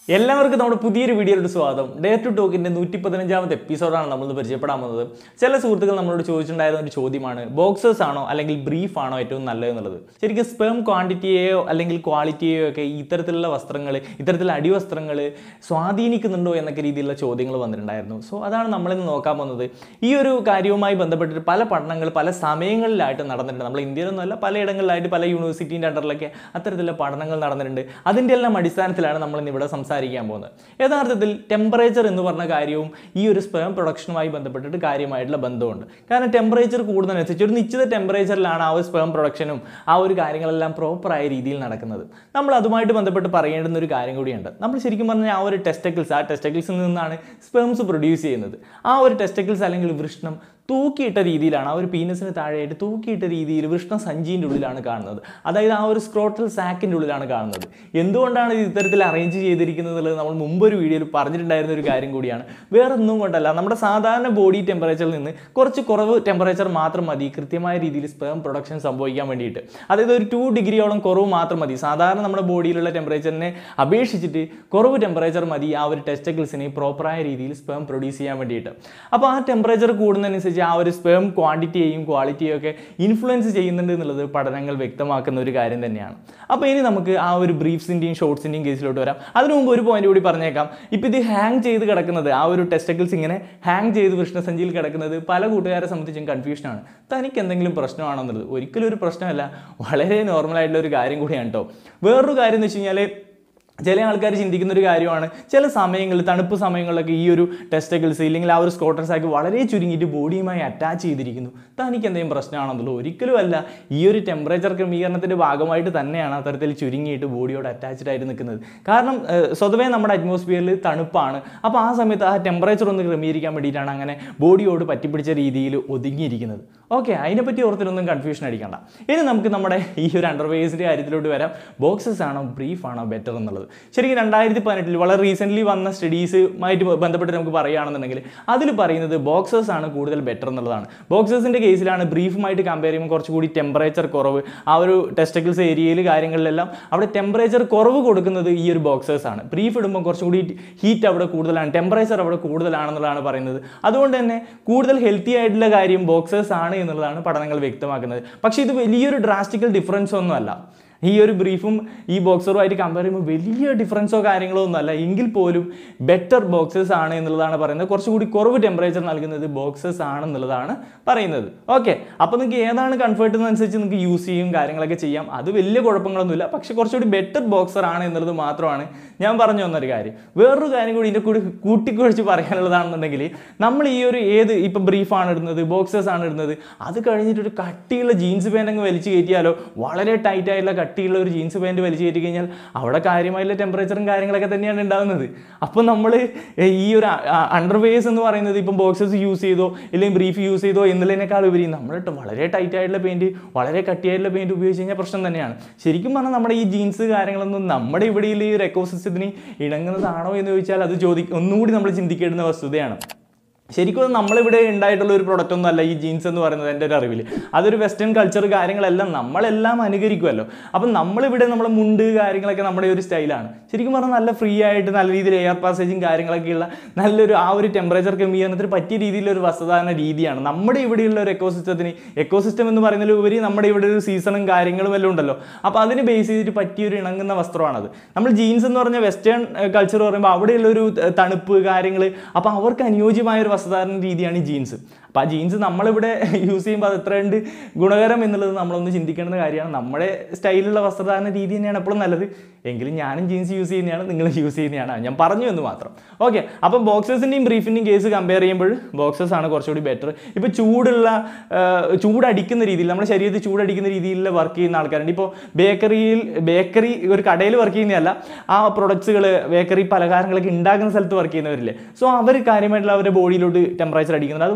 എല്ലാവർക്കും നമ്മുടെ പുതിയൊരു വീഡിയോയിലോട്ട് സ്വാഗതം ഡേ ടു ടോക്കിന്റെ നൂറ്റി പതിനഞ്ചാമത്തെ എപ്പിസോഡാണ് നമ്മൾ പരിചയപ്പെടാൻ പോകുന്നത് ചില സുഹൃത്തുക്കൾ നമ്മളോട് ചോദിച്ചിട്ടുണ്ടായിരുന്ന ഒരു ചോദ്യമാണ് ബോക്സേഴ്സ് ആണോ അല്ലെങ്കിൽ ബ്രീഫ് ആണോ ഏറ്റവും നല്ലത് എന്നുള്ളത് ശരിക്കും സ്പേം ക്വാണ്ടിറ്റിയെയോ അല്ലെങ്കിൽ ക്വാളിറ്റിയെയോ ഒക്കെ ഇത്തരത്തിലുള്ള വസ്ത്രങ്ങൾ ഇത്തരത്തിലുള്ള അടിവസ്ത്രങ്ങൾ സ്വാധീനിക്കുന്നുണ്ടോ എന്നൊക്കെ രീതിയിലുള്ള ചോദ്യങ്ങൾ വന്നിട്ടുണ്ടായിരുന്നു സോ അതാണ് നമ്മളിന്ന് നോക്കാൻ പോകുന്നത് ഈ ഒരു കാര്യവുമായി ബന്ധപ്പെട്ടിട്ട് പല പഠനങ്ങൾ പല സമയങ്ങളിലായിട്ട് നടന്നിട്ടുണ്ട് നമ്മൾ ഇന്ത്യയിലൊന്നുമല്ല പലയിടങ്ങളിലായിട്ട് പല യൂണിവേഴ്സിറ്റീൻ്റെ അണ്ടറിലൊക്കെ അത്തരത്തിലുള്ള പഠനങ്ങൾ നടന്നിട്ടുണ്ട് അതിൻ്റെ എല്ലാം അടിസ്ഥാനത്തിലാണ് നമ്മൾ ഇന്ന് ഇവിടെ സംസാരിക്കാൻ പോകുന്നത് യഥാർത്ഥത്തിൽ ടെമ്പറേച്ചർ എന്ന് പറഞ്ഞ കാര്യവും ഈ ഒരു സ്പേം പ്രൊഡക്ഷനുമായി ബന്ധപ്പെട്ടിട്ട് കാര്യമായിട്ടുള്ള ബന്ധമുണ്ട് കാരണം ടെമ്പറേച്ചർ കൂടുന്നതിനനുസരിച്ച് ഒരു നിശ്ചിത ടെമ്പറേച്ചറിലാണ് ആ ഒരു സ്പേം പ്രൊഡക്ഷനും ആ ഒരു കാര്യങ്ങളെല്ലാം പ്രോപ്പറായ രീതിയിൽ നടക്കുന്നത് നമ്മൾ അതുമായിട്ട് ബന്ധപ്പെട്ട് പറയേണ്ടുന്ന ഒരു കാര്യം കൂടിയുണ്ട് നമ്മൾ ശരിക്കും പറഞ്ഞാൽ ആ ഒരു ടെസ്റ്റക്കിൾസ് ആ ടെസ്റ്റക്കിൾസിൽ നിന്നാണ് സ്പേംസ് പ്രൊഡ്യൂസ് ചെയ്യുന്നത് ആ ഒരു ടെസ്റ്റക്കിൾസ് അല്ലെങ്കിൽ വൃഷ്ണം തൂക്കിയിട്ട രീതിയിലാണ് ആ ഒരു പീനസിന് താഴെയായിട്ട് തൂക്കിയിട്ട രീതിയിൽ വൃഷ്ണ സഞ്ചിൻ്റെ ഉള്ളിലാണ് കാണുന്നത് അതായത് ആ ഒരു സ്ക്രോട്ടൽ സാക്കിൻ്റെ ഉള്ളിലാണ് കാണുന്നത് എന്തുകൊണ്ടാണ് ഇത് ഇത്തരത്തിൽ അറേഞ്ച് ചെയ്തിരിക്കുന്നത് എന്നുള്ളത് നമ്മൾ മുമ്പ് ഒരു വീഡിയോയിൽ പറഞ്ഞിട്ടുണ്ടായിരുന്ന ഒരു കാര്യം കൂടിയാണ് വേറെ ഒന്നും കൊണ്ടല്ല നമ്മുടെ സാധാരണ ബോഡി ടെമ്പറേച്ചറിൽ നിന്ന് കുറച്ച് കുറവ് ടെമ്പറേച്ചർ മാത്രം മതി കൃത്യമായ രീതിയിൽ സ്പേം പ്രൊഡക്ഷൻ സംഭവിക്കാൻ വേണ്ടിയിട്ട് അതായത് ഒരു ടു ഡിഗ്രിയോളം കുറവ് മാത്രം മതി സാധാരണ നമ്മുടെ ബോഡിയിലുള്ള ടെമ്പറേച്ചറിനെ അപേക്ഷിച്ചിട്ട് കുറവ് ടെമ്പറേച്ചർ മതി ആ ഒരു ടെസ്റ്റക്കിൾസിനെ പ്രോപ്പറായ രീതിയിൽ സ്പേം പ്രൊഡ്യൂസ് ചെയ്യാൻ വേണ്ടിയിട്ട് അപ്പോൾ ആ ടെമ്പറേച്ചർ കൂടുന്നതിനനുസരിച്ച് ആ ഒരു സ്പേം ക്വാണ്ടിറ്റിയെയും ക്വാളിറ്റിയും ഒക്കെ ഇൻഫ്ലുവൻസ് ചെയ്യുന്നുണ്ട് എന്നുള്ളത് പഠനങ്ങൾ വ്യക്തമാക്കുന്ന ഒരു കാര്യം തന്നെയാണ് അപ്പോൾ ഇനി നമുക്ക് ആ ഒരു ബ്രീഫ്സിൻ്റെയും ഷോർട്സിൻ്റെയും കേസിലോട്ട് വരാം അതിനു മുമ്പ് ഒരു പോയിന്റ് കൂടി പറഞ്ഞേക്കാം ഇപ്പോൾ ഇത് ഹാങ് ചെയ്ത് കിടക്കുന്നത് ആ ഒരു ടെസ്റ്റക്കിൾസ് ഇങ്ങനെ ഹാങ് ചെയ്ത് വൃഷ്ണസഞ്ചിയിൽ കിടക്കുന്നത് പല കൂട്ടുകാരെ സംബന്ധിച്ചും കൺഫ്യൂഷനാണ് തനിക്ക് എന്തെങ്കിലും പ്രശ്നമാണെന്നുള്ളത് ഒരിക്കലും ഒരു പ്രശ്നമല്ല വളരെ നോർമൽ ആയിട്ടുള്ള ഒരു കാര്യം കൂടിയാണ് കേട്ടോ വേറൊരു കാര്യം എന്ന് വെച്ച് കഴിഞ്ഞാൽ ചില ആൾക്കാർ ചിന്തിക്കുന്ന ഒരു കാര്യമാണ് ചില സമയങ്ങളിൽ തണുപ്പ് സമയങ്ങളിലൊക്കെ ഈ ഒരു ടെസ്റ്റക്കിൾസ് ഇല്ലെങ്കിൽ ആ ഒരു സ്കോട്ടർ സാക്ക് വളരെ ചുരുങ്ങിയിട്ട് ബോഡിയുമായി അറ്റാച്ച് ചെയ്തിരിക്കുന്നു തനിക്ക് എന്തെങ്കിലും പ്രശ്നമാണെന്നുള്ളത് ഒരിക്കലും അല്ല ഈ ഒരു ടെമ്പറേച്ചർ ക്രമീകരണത്തിൻ്റെ ഭാഗമായിട്ട് തന്നെയാണ് അത്തരത്തിൽ ചുരുങ്ങിയിട്ട് ബോഡിയോട് അറ്റാച്ച്ഡ് ആയിട്ട് നിൽക്കുന്നത് കാരണം ഏഹ്, സ്വതവേ നമ്മുടെ അറ്റ്മോസ്ഫിയറിൽ തണുപ്പാണ് അപ്പോൾ ആ സമയത്ത് ആ ടെമ്പറേച്ചർ ഒന്ന് ക്രമീകരിക്കാൻ വേണ്ടിയിട്ടാണ് അങ്ങനെ ബോഡിയോട് പറ്റിപ്പിടിച്ച രീതിയിൽ ഒതുങ്ങിയിരിക്കുന്നത് ഓക്കെ അതിനെപ്പറ്റി ഓർത്തിനൊന്നും കൺഫ്യൂഷൻ അടിക്കണ്ട ഇനി നമുക്ക് നമ്മുടെ ഈ ഒരു അണ്ടർവേസിൻ്റെ കാര്യത്തിലോട്ട് വരാം ബോക്സസ് ആണോ ബ്രീഫ് ആണോ ബെറ്റർ എന്നുള്ളത് ശരിക്കും രണ്ടായിരത്തി പതിനെട്ടിൽ വളരെ റീസെൻ്റ്ലി വന്ന സ്റ്റഡീസുമായിട്ട് ബന്ധപ്പെട്ട് നമുക്ക് പറയുകയാണെന്നുണ്ടെങ്കിൽ അതിൽ പറയുന്നത് ബോക്സേഴ്സ് ആണ് കൂടുതൽ ബെറ്റർ എന്നുള്ളതാണ് ബോക്സേഴ്സിൻ്റെ കേസിലാണ് ബ്രീഫുമായിട്ട് കമ്പയർ ചെയ്യുമ്പോൾ കുറച്ചുകൂടി ടെമ്പറേച്ചർ കുറവ് ആ ഒരു ടെസ്റ്റക്കിൾസ് ഏരിയയിൽ കാര്യങ്ങളിലെല്ലാം അവിടെ ടെമ്പറേച്ചർ കുറവ് കൊടുക്കുന്നത് ഈ ഒരു ബോക്സേഴ്സ് ആണ് ബ്രീഫ് ഇടുമ്പോൾ കുറച്ചും കൂടി ഹീറ്റ് അവിടെ കൂടുതലാണ് ടെമ്പറേച്ചർ അവിടെ കൂടുതലാണെന്നുള്ളതാണ് പറയുന്നത് അതുകൊണ്ട് തന്നെ കൂടുതൽ ഹെൽത്തി ആയിട്ടുള്ള കാര്യം ബോക്സേഴ്സ് ആണ് എന്നുള്ളതാണ് പഠനങ്ങൾ വ്യക്തമാക്കുന്നത് പക്ഷേ ഇത് വലിയൊരു ഡ്രാസ്റ്റിക്കൽ ഡിഫറൻസ് ഒന്നുമല്ല ഈ ഒരു ബ്രീഫും ഈ ബോക്സറുമായിട്ട് കമ്പയർ ചെയ്യുമ്പോൾ വലിയ ഡിഫറൻസോ കാര്യങ്ങളോ ഒന്നുമല്ല എങ്കിൽ പോലും ബെറ്റർ ബോക്സേഴ്സ് ആണ് എന്നുള്ളതാണ് പറയുന്നത് കുറച്ചുകൂടി കുറവ് ടെമ്പറേച്ചർ നൽകുന്നത് ബോക്സേഴ്സ് ആണെന്നുള്ളതാണ് പറയുന്നത് ഓക്കെ അപ്പോൾ നിങ്ങൾക്ക് ഏതാണ് കംഫർട്ട് എന്നനുസരിച്ച് നിങ്ങൾക്ക് യൂസ് ചെയ്യും കാര്യങ്ങളൊക്കെ ചെയ്യാം അത് വലിയ കുഴപ്പങ്ങളൊന്നുമില്ല പക്ഷെ കുറച്ചുകൂടി ബെറ്റർ ബോക്സർ ആണ് എന്നുള്ളത് മാത്രമാണ് ഞാൻ പറഞ്ഞു വന്നൊരു കാര്യം വേറൊരു കാര്യം കൂടി ഇതിൻ്റെ കൂടി കൂട്ടിക്കുഴച്ച് പറയാനുള്ളതാണെന്നുണ്ടെങ്കിൽ നമ്മൾ ഈ ഒരു ഏത് ഇപ്പം ബ്രീഫാണ് ഇടുന്നത് ബോക്സേഴ്സ് ആണ് ഇടുന്നത് അത് കഴിഞ്ഞിട്ട് ഒരു കട്ടിയുള്ള ജീൻസ് പാൻറ് അങ്ങ് വലിച്ചു കയറ്റിയാലോ വളരെ ടൈറ്റ് ആയിട്ടുള്ള കട്ടിയുള്ള ഒരു ജീൻസ് പാൻറ് വലിച്ചു കയറ്റി കഴിഞ്ഞാൽ അവിടെ കാര്യമായിട്ടുള്ള ടെമ്പറേച്ചറും കാര്യങ്ങളൊക്കെ തന്നെയാണ് ഉണ്ടാകുന്നത് അപ്പോൾ നമ്മൾ ഈ ഒരു അണ്ടർവേസ് എന്ന് പറയുന്നത് ഇപ്പം ബോക്സേഴ്സ് യൂസ് ചെയ്തോ അല്ലെങ്കിൽ ബ്രീഫ് യൂസ് ചെയ്തോ എന്നുള്ളതിനേക്കാൾ ഉപരി നമ്മൾ വളരെ ടൈറ്റ് ആയിട്ടുള്ള പെയിൻറ്റ് വളരെ കട്ടിയായിട്ടുള്ള പെയിൻറ്റ് ഉപയോഗിച്ച് കഴിഞ്ഞാൽ പ്രശ്നം തന്നെയാണ് ശരിക്കും പറഞ്ഞാൽ നമ്മുടെ ഈ ജീൻസ് കാര്യങ്ങളൊന്നും നമ്മുടെ ഇവിടെ ഈ ഒരു എക്കോസിസ്റ്റത്തിന് ഇണങ്ങുന്നതാണോ എന്ന് ചോദിച്ചാൽ അത് ചോദി ഒന്നുകൂടി നമ്മൾ ചിന്തിക്കേണ്ടുന്ന വസ്തുതയാണ് ശരിക്കും നമ്മളിവിടെ ഉണ്ടായിട്ടുള്ള ഒരു പ്രൊഡക്റ്റ് ഒന്നും അല്ല ഈ ജീൻസ് എന്ന് പറയുന്നത് എൻ്റെ ഒരു അറിവിൽ അതൊരു വെസ്റ്റേൺ കൾച്ചർ കാര്യങ്ങളെല്ലാം നമ്മളെല്ലാം അനുകരിക്കുമല്ലോ അപ്പം നമ്മളിവിടെ നമ്മളെ മുണ്ട് കാര്യങ്ങളൊക്കെ നമ്മുടെ ഒരു സ്റ്റൈലാണ് ശരിക്കും പറഞ്ഞാൽ നല്ല ഫ്രീ ആയിട്ട് നല്ല രീതിയിൽ എയർ പാസേജും കാര്യങ്ങളൊക്കെയുള്ള നല്ലൊരു ആ ഒരു ടെമ്പറേച്ചർ ക്രമീകരണത്തിന് പറ്റിയ രീതിയിലുള്ള ഒരു വസ്ത്രധാരണ രീതിയാണ് നമ്മുടെ ഇവിടെയുള്ള ഒരു എക്കോസിസ്റ്റത്തിന് എക്കോസിസ്റ്റം എന്ന് പറയുന്നതിൽ ഉപരി നമ്മുടെ ഇവിടെ ഒരു സീസണും കാര്യങ്ങളും എല്ലാം ഉണ്ടല്ലോ അപ്പോൾ അതിന് ബേസ് ചെയ്തിട്ട് പറ്റിയൊരു ഇണങ്ങുന്ന വസ്ത്രമാണത് നമ്മൾ ജീൻസ് എന്ന് പറഞ്ഞ വെസ്റ്റേൺ കൾച്ചർ പറയുമ്പോൾ അവിടെയുള്ള ഒരു ത- തണുപ്പ് കാര്യങ്ങൾ അപ്പോൾ അവർക്ക് അനുയോജ്യമായ ഒരു വസ്ത്രധാരണ രീതിയാണ് ഈ ജീൻസ് അപ്പോൾ ആ ജീൻസ് നമ്മളിവിടെ യൂസ് ചെയ്യുമ്പോൾ അത് എത്രയുണ്ട് ഗുണകരം എന്നുള്ളത് നമ്മളൊന്ന് ചിന്തിക്കേണ്ട കാര്യമാണ് നമ്മുടെ സ്റ്റൈലുള്ള വസ്ത്രധാരണ രീതി തന്നെയാണ് എപ്പോഴും നല്ലത് എങ്കിലും ഞാനും ജീൻസ് യൂസ് ചെയ്യുന്നതാണ് നിങ്ങൾ യൂസ് ചെയ്യുന്നതാണ് ഞാൻ പറഞ്ഞു എന്ന് മാത്രം ഓക്കെ അപ്പം ബോക്സേഴ്സിൻ്റെയും ബ്രീഫിൻ്റെയും കേസ് കമ്പയർ ചെയ്യുമ്പോൾ ബോക്സേഴ്സ് ആണ് കുറച്ചുകൂടി ബെറ്റർ ഇപ്പോൾ ചൂടുള്ള ആ, ചൂടടിക്കുന്ന രീതിയിൽ നമ്മുടെ ശരീരത്തിൽ ചൂടടിക്കുന്ന രീതിയിൽ വർക്ക് ചെയ്യുന്ന ആൾക്കാരുണ്ട് ഇപ്പോൾ ബേക്കറിയിൽ ബേക്കറി ഒരു കടയിൽ വർക്ക് ചെയ്യുന്നതല്ല ആ പ്രൊഡക്ട്സുകൾ ബേക്കറി പലഹാരങ്ങളൊക്കെ ഉണ്ടാക്കുന്ന സ്ഥലത്ത് വർക്ക് ചെയ്യുന്നവരില്ലേ സോ അവർ കാര്യമായിട്ടുള്ള അവരുടെ ബോഡിയിലോട്ട് ടെമ്പറേച്ചർ അടിക്കുന്നുണ്ട് അതുപോലെ അങ്ങനെ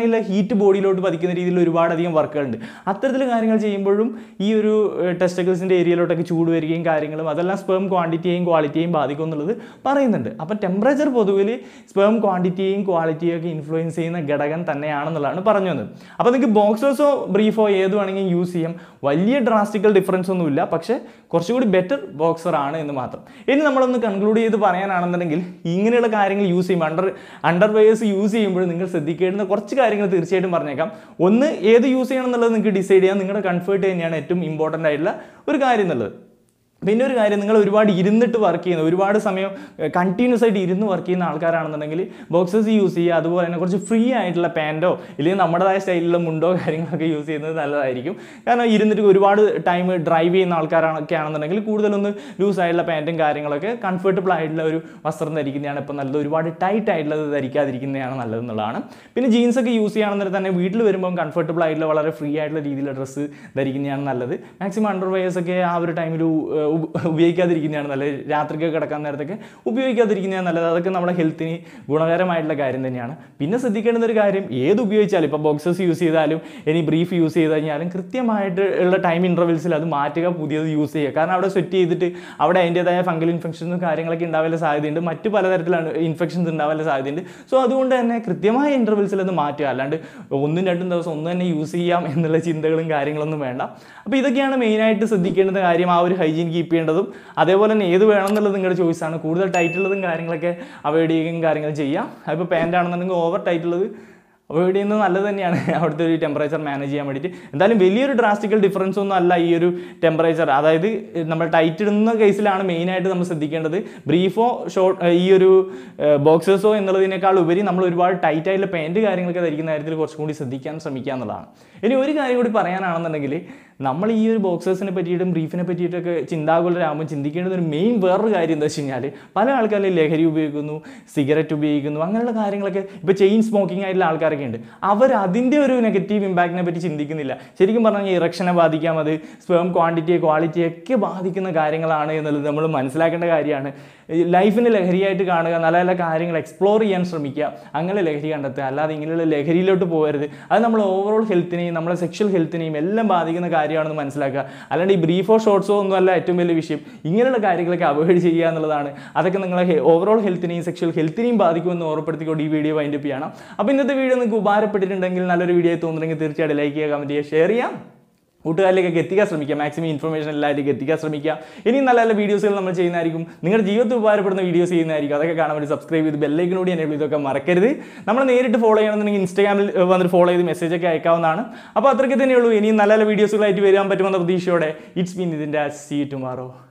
രീതിയിലുള്ള ഹീറ്റ് ബോഡിയിലോട്ട് പതിക്കുന്ന രീതിയിൽ ഒരുപാടധികം വർക്കുകളുണ്ട് അത്തരത്തിൽ കാര്യങ്ങൾ ചെയ്യുമ്പോഴും ഈ ഒരു ടെസ്റ്റക്കിൾസിൻ്റെ ഏരിയയിലോട്ടൊക്കെ ചൂട് വരികയും കാര്യങ്ങളും അതെല്ലാം സ്പേം ക്വാണ്ടിറ്റിയെയും ക്വാളിറ്റിയെയും ബാധിക്കും എന്നുള്ളത് പറയുന്നുണ്ട് അപ്പം ടെമ്പറേച്ചർ പൊതുവിൽ സ്പേം ക്വാണ്ടിറ്റിയെയും ക്വാളിറ്റിയും ഒക്കെ ഇൻഫ്ലുവൻസ് ചെയ്യുന്ന ഘടകം തന്നെയാണെന്നുള്ളതാണ് പറഞ്ഞു വന്നത് അപ്പോൾ നിങ്ങൾക്ക് ബോക്സേഴ്സോ ബ്രീഫോ ഏത് വേണമെങ്കിലും യൂസ് ചെയ്യാം വലിയ ഡ്രാസ്റ്റിക്കൽ ഡിഫറൻസ് ഒന്നുമില്ല പക്ഷേ കുറച്ചുകൂടി ബെറ്റർ ബോക്സർ ആണ് എന്ന് മാത്രം ഇനി നമ്മളൊന്ന് കൺക്ലൂഡ് ചെയ്ത് പറയാനാണെന്നുണ്ടെങ്കിൽ ഇങ്ങനെയുള്ള കാര്യങ്ങൾ യൂസ് ചെയ്യുമ്പോൾ അണ്ടർ അണ്ടർവെയേഴ്സ് യൂസ് ചെയ്യുമ്പോൾ നിങ്ങൾ ശ്രദ്ധിക്കേണ്ടുന്ന കുറച്ച് കാര്യങ്ങൾ തീർച്ചയായിട്ടും പറഞ്ഞേക്കാം ഒന്ന് ഏത് യൂസ് ചെയ്യണം എന്നുള്ളത് നിങ്ങൾക്ക് ഡിസൈഡ് ചെയ്യാം നിങ്ങളുടെ കംഫർട്ട് തന്നെയാണ് ഏറ്റവും ഇമ്പോർട്ടൻ്റ് ആയിട്ടുള്ള ഒരു കാര്യം എന്നുള്ളത് പിന്നെ ഒരു കാര്യം നിങ്ങൾ ഒരുപാട് ഇരുന്നിട്ട് വർക്ക് ചെയ്യുന്ന ഒരുപാട് സമയം കണ്ടിന്യൂസ് ആയിട്ട് ഇരുന്ന് വർക്ക് ചെയ്യുന്ന ആൾക്കാരാണെന്നുണ്ടെങ്കിൽ ബോക്സസ് യൂസ് ചെയ്യുക അതുപോലെ തന്നെ കുറച്ച് ഫ്രീ ആയിട്ടുള്ള പാൻറ്റോ ഇല്ലെങ്കിൽ നമ്മുടേതായ സ്റ്റൈലിലുള്ള മുണ്ടോ കാര്യങ്ങളൊക്കെ യൂസ് ചെയ്യുന്നത് നല്ലതായിരിക്കും കാരണം ഇരുന്നിട്ട് ഒരുപാട് ടൈം ഡ്രൈവ് ചെയ്യുന്ന ആൾക്കാരൊക്കെ ആണെന്നുണ്ടെങ്കിൽ കൂടുതലൊന്ന് ലൂസ് ആയിട്ടുള്ള പാൻറ്റും കാര്യങ്ങളൊക്കെ കംഫർട്ടബിൾ ആയിട്ടുള്ള ഒരു വസ്ത്രം ധരിക്കുന്നതാണ് ഇപ്പോൾ നല്ലത് ഒരുപാട് ടൈറ്റ് ആയിട്ടുള്ളത് ധരിക്കാതിരിക്കുന്നതാണ് നല്ലതെന്നുള്ളതാണ് പിന്നെ ജീൻസ് ഒക്കെ യൂസ് ചെയ്യുകയാണെന്നുണ്ടെങ്കിൽ തന്നെ വീട്ടിൽ വരുമ്പോൾ കംഫർട്ടബിൾ ആയിട്ടുള്ള വളരെ ഫ്രീ ആയിട്ടുള്ള രീതിയിലുള്ള ഡ്രസ്സ് ധരിക്കുന്നതാണ് നല്ലത് മാക്സിമം അണ്ടർവെയേഴ്സ് ഒക്കെ ആ ഒരു ടൈമിൽ ഉപയോഗിക്കാതിരിക്കുന്നതാണ് നല്ലത് രാത്രിക്കൊക്കെ കിടക്കാൻ നേരത്തൊക്കെ ഉപയോഗിക്കാതിരിക്കുന്നതാണ് നല്ലത് അതൊക്കെ നമ്മുടെ ഹെൽത്തിന് ഗുണകരമായിട്ടുള്ള കാര്യം തന്നെയാണ് പിന്നെ ശ്രദ്ധിക്കേണ്ടുന്ന ഒരു കാര്യം ഏത് ഉപയോഗിച്ചാലും ഇപ്പോൾ ബോക്സസ് യൂസ് ചെയ്താലും ഇനി ബ്രീഫ് യൂസ് ചെയ്ത് കഴിഞ്ഞാലും കൃത്യമായിട്ട് ഉള്ള ടൈം ഇൻ്റർവെൽസിൽ അത് മാറ്റുക പുതിയത് യൂസ് ചെയ്യുക കാരണം അവിടെ സെറ്റ് ചെയ്തിട്ട് അവിടെ അതിൻ്റെതായ ഫംഗൽ ഇൻഫെക്ഷൻസും കാര്യങ്ങളൊക്കെ ഉണ്ടാവാനുള്ള സാധ്യതയുണ്ട് മറ്റ് പലതരത്തിലാണ് ഇൻഫെക്ഷൻസ് ഉണ്ടാവാനുള്ള സാധ്യതയുണ്ട് സോ അതുകൊണ്ട് തന്നെ കൃത്യമായ ഇൻ്റർവെൽസിൽ അത് മാറ്റുക അല്ലാണ്ട് ഒന്നും രണ്ടും ദിവസം ഒന്ന് തന്നെ യൂസ് ചെയ്യാം എന്നുള്ള ചിന്തകളും കാര്യങ്ങളൊന്നും വേണ്ട അപ്പോൾ ഇതൊക്കെയാണ് മെയിനായിട്ട് ശ്രദ്ധിക്കേണ്ടുന്ന കാര്യം ആ ഒരു ഹൈജീൻ കീപ്പ് ചെയ്യേണ്ടതും അതേപോലെ തന്നെ ഏത് വേണം എന്നുള്ളത് നിങ്ങളുടെ ചോയ്സാണ് കൂടുതൽ ടൈറ്റുള്ളതും കാര്യങ്ങളൊക്കെ അവോയ്ഡ് ചെയ്യുകയും കാര്യങ്ങൾ ചെയ്യാം അതിപ്പോൾ പാൻ്റ് ആണെന്നുണ്ടെങ്കിൽ ഓവർ ടൈറ്റുള്ളത് അവോയ്ഡ് ചെയ്യുന്നത് നല്ലത് തന്നെയാണ് അവിടുത്തെ ഒരു ടെമ്പറേച്ചർ മാനേജ് ചെയ്യാൻ വേണ്ടിയിട്ട് എന്തായാലും വലിയൊരു ഡ്രാസ്റ്റിക്കൽ ഡിഫറൻസ് ഒന്നും അല്ല ഈ ഒരു ടെമ്പറേച്ചർ അതായത് നമ്മൾ ടൈറ്റ് ഇടുന്ന കേസിലാണ് മെയിനായിട്ട് നമ്മൾ ശ്രദ്ധിക്കേണ്ടത് ബ്രീഫോ ഷോർട്ട് ഈ ഒരു ബോക്സേഴ്സോ എന്നുള്ളതിനേക്കാൾ ഉപരി നമ്മൾ ഒരുപാട് ടൈറ്റ് ആയിട്ടുള്ള പാൻറ്റ് കാര്യങ്ങളൊക്കെ ധരിക്കുന്ന കാര്യത്തിൽ കുറച്ചും കൂടി ശ്രദ്ധിക്കാൻ ശ്രമിക്കുക എന്നുള്ളതാണ് ഇനി ഒരു കാര്യം കൂടി പറയാനാണെന്നുണ്ടെങ്കിൽ നമ്മൾ ഈ ഒരു ബോക്സേഴ്സിനെ പറ്റിയിട്ടും ബ്രീഫിനെ പറ്റിയിട്ടൊക്കെ ചിന്താകുലരാകുമ്പോൾ ചിന്തിക്കേണ്ടുന്ന ഒരു മെയിൻ വേറൊരു കാര്യം എന്താ വെച്ച് കഴിഞ്ഞാൽ പല ആൾക്കാരും ലഹരി ഉപയോഗിക്കുന്നു സിഗരറ്റ് ഉപയോഗിക്കുന്നു അങ്ങനെയുള്ള കാര്യങ്ങളൊക്കെ ഇപ്പോൾ ചെയിൻ സ്മോക്കിംഗ് ആയിട്ടുള്ള ആൾക്കാരൊക്കെ ഉണ്ട് അവർ അതിൻ്റെ ഒരു നെഗറ്റീവ് ഇമ്പാക്റ്റിനെ പറ്റി ചിന്തിക്കുന്നില്ല ശരിക്കും പറഞ്ഞു കഴിഞ്ഞാൽ ഇറക്ഷനെ ബാധിക്കാം അത് സ്പേം ക്വാണ്ടിറ്റിയെ ക്വാളിറ്റിയെ ഒക്കെ ബാധിക്കുന്ന കാര്യങ്ങളാണ് എന്നുള്ളത് നമ്മൾ മനസ്സിലാക്കേണ്ട കാര്യമാണ് ലൈഫിനെ ലഹരിയായിട്ട് കാണുക നല്ല നല്ല കാര്യങ്ങൾ എക്സ്പ്ലോർ ചെയ്യാൻ ശ്രമിക്കുക അങ്ങനെ ലഹരി കണ്ടെത്തുക അല്ലാതെ ഇങ്ങനെയുള്ള ലഹരിയിലോട്ട് പോകരുത് അത് നമ്മൾ ഓവറോൾ ഹെൽത്തിനെയും നമ്മളെ സെക്ഷൽ ഹെൽത്തിനെയും എല്ലാം ബാധിക്കുന്ന കാര്യമാണെന്ന് മനസ്സിലാക്കുക അല്ലാണ്ട് ഈ ബ്രീഫോ ഷോർട്സോ ഒന്നും അല്ല ഏറ്റവും വലിയ വിഷയം ഇങ്ങനെയുള്ള കാര്യങ്ങളൊക്കെ അവോയ്ഡ് ചെയ്യുക എന്നുള്ളതാണ് അതൊക്കെ നിങ്ങളെ ഓവറോൾ ഹെൽത്തിനെയും സെക്ഷൽ ഹെൽത്തിനെയും ബാധിക്കുമെന്ന് ഓർപ്പെടുത്തിക്കൊണ്ട് ഈ വീഡിയോ വൈൻഡപ്പ് ചെയ്യണം അപ്പോൾ ഇന്നത്തെ വീഡിയോ നിങ്ങൾക്ക് ഉപകാരപ്പെട്ടിട്ടുണ്ടെങ്കിൽ നല്ലൊരു വീഡിയോ തോന്നുന്നുണ്ടെങ്കിൽ തീർച്ചയായിട്ടും ലൈക്ക് ചെയ്യുക കമൻറ്റ് ചെയ്യുക ഷെയർ ചെയ്യാം കൂട്ടുകാരിലേക്കൊക്കെ എത്തിക്കാൻ ശ്രമിക്കുക മാക്സിമം ഇൻഫർമേഷൻ എല്ലാവരിലേക്ക് എത്തിക്കാൻ ശ്രമിക്കുക ഇനിയും നല്ല നല്ല വീഡിയോസുകൾ നമ്മൾ ചെയ്യുന്നതായിരിക്കും നിങ്ങളുടെ ജീവിതത്തിൽ ഉപകാരപ്പെടുന്ന വീഡിയോസ് ചെയ്യുന്നതായിരിക്കും അതൊക്കെ കാണാൻ വേണ്ടി സബ്സ്ക്രൈബ് ചെയ്ത് ബെല്ലൈക്കിനോട് എനേബിൾ ഇതൊക്കെ മറക്കരുത് നമ്മൾ നേരിട്ട് ഫോളോ ചെയ്യണമെന്നുണ്ടെങ്കിൽ ഇൻസ്റ്റാഗ്രാമിൽ വന്നിട്ട് ഫോളോ ചെയ്ത് മെസ്സേജ് ഒക്കെ അയക്കാവുന്നതാണ് അപ്പോൾ അത്രയ്ക്ക് തന്നെയുള്ളൂ ഇനിയും നല്ല നല്ല വീഡിയോസുകളായിട്ട് വരാൻ പറ്റുമെന്ന പ്രതീക്ഷയോടെ ഇറ്റ്സ് മീൻ ഇതിൻ്റെ സീ ടുമാറോ